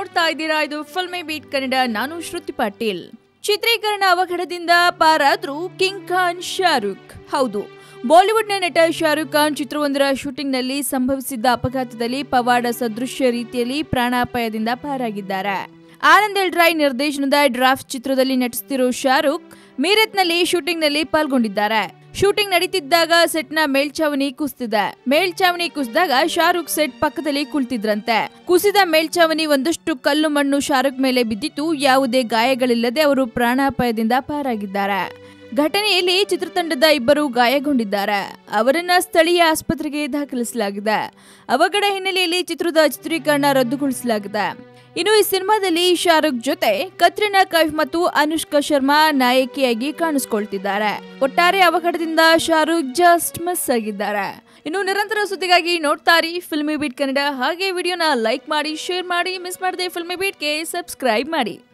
ನೋಡ್ತಾ ಇದ್ದೀರಾ ಇದು ಫಿಲ್ಮಿ ಬೀಟ್ ಕನ್ನಡ ನಾನು ಶ್ರುತಿ ಪಾಟೀಲ್ ಚಿತ್ರೀಕರಣ ಅವಘಡದಿಂದ ಪಾರಾದ್ರು ಕಿಂಗ್ ಖಾನ್ ಶಾರುಖ್ ಹೌದು ಬಾಲಿವುಡ್ನ ನಟ ಶಾರುಖ್ ಖಾನ್ ಚಿತ್ರವೊಂದರ ಶೂಟಿಂಗ್ನಲ್ಲಿ ಸಂಭವಿಸಿದ್ದ ಅಪಘಾತದಲ್ಲಿ ಪವಾಡ ಸದೃಶ್ಯ ರೀತಿಯಲ್ಲಿ ಪ್ರಾಣಾಪಾಯದಿಂದ ಪಾರಾಗಿದ್ದಾರೆ ಆನಂದ್ ಎಲ್ ರಾಯ್ ನಿರ್ದೇಶನದ ಡ್ರಾಫ್ಟ್ ಚಿತ್ರದಲ್ಲಿ ನಟಿಸುತ್ತಿರೋ ಶಾರುಖ್ ಮೀರತ್ನಲ್ಲಿ ಶೂಟಿಂಗ್ನಲ್ಲಿ ಪಾಲ್ಗೊಂಡಿದ್ದಾರೆ ಶೂಟಿಂಗ್ ನಡೀತಿದ್ದಾಗ ಸೆಟ್ನ ಮೇಲ್ಛಾವಣಿ ಕುಸಿದಿದೆ ಮೇಲ್ಛಾವಣಿ ಕುಸಿದಾಗ ಶಾರುಖ್ ಸೆಟ್ ಪಕ್ಕದಲ್ಲಿ ಕುಳಿತಿದ್ರಂತೆ ಕುಸಿದ ಮೇಲ್ಛಾವಣಿ ಒಂದಷ್ಟು ಕಲ್ಲು ಮಣ್ಣು ಶಾರುಖ್ ಮೇಲೆ ಬಿದ್ದಿದ್ದು ಯಾವುದೇ ಗಾಯಗಳಿಲ್ಲದೆ ಅವರು ಪ್ರಾಣಾಪಾಯದಿಂದ ಪಾರಾಗಿದ್ದಾರೆ ಘಟನೆಯಲ್ಲಿ ಚಿತ್ರತಂಡದ ಇಬ್ಬರು ಗಾಯಗೊಂಡಿದ್ದಾರೆ ಅವರನ್ನ ಸ್ಥಳೀಯ ಆಸ್ಪತ್ರೆಗೆ ದಾಖಲಿಸಲಾಗಿದೆ ಅವಘಡ ಹಿನ್ನೆಲೆಯಲ್ಲಿ ಚಿತ್ರದ ಚಿತ್ರೀಕರಣ ರದ್ದುಗೊಳಿಸಲಾಗಿದೆ ಇನ್ನು ಈ ಸಿನಿಮಾದಲ್ಲಿ ಶಾರುಖ್ ಜೊತೆ ಕತ್ರಿನಾ ಕೈಫ್ ಮತ್ತು ಅನುಷ್ಕಾ ಶರ್ಮಾ ನಾಯಕಿಯಾಗಿ ಕಾಣಿಸ್ಕೊಳ್ತಿದ್ದಾರೆ ಒಟ್ಟಾರೆ ಅವಘಡದಿಂದ ಶಾರುಖ್ ಜಸ್ಟ್ ಮಿಸ್ ಆಗಿದ್ದಾರೆ ಇನ್ನು ನಿರಂತರ ಸುದ್ದಿಗಾಗಿ ನೋಡ್ತಾರಿ ಫಿಲ್ಮಿ ಬೀಟ್ ಕನ್ನಡ ಹಾಗೆ ವಿಡಿಯೋನ ಲೈಕ್ ಮಾಡಿ ಶೇರ್ ಮಾಡಿ ಮಿಸ್ ಮಾಡದೆ ಫಿಲ್ಮಿ ಬೀಟ್ಗೆ ಸಬ್ಸ್ಕ್ರೈಬ್ ಮಾಡಿ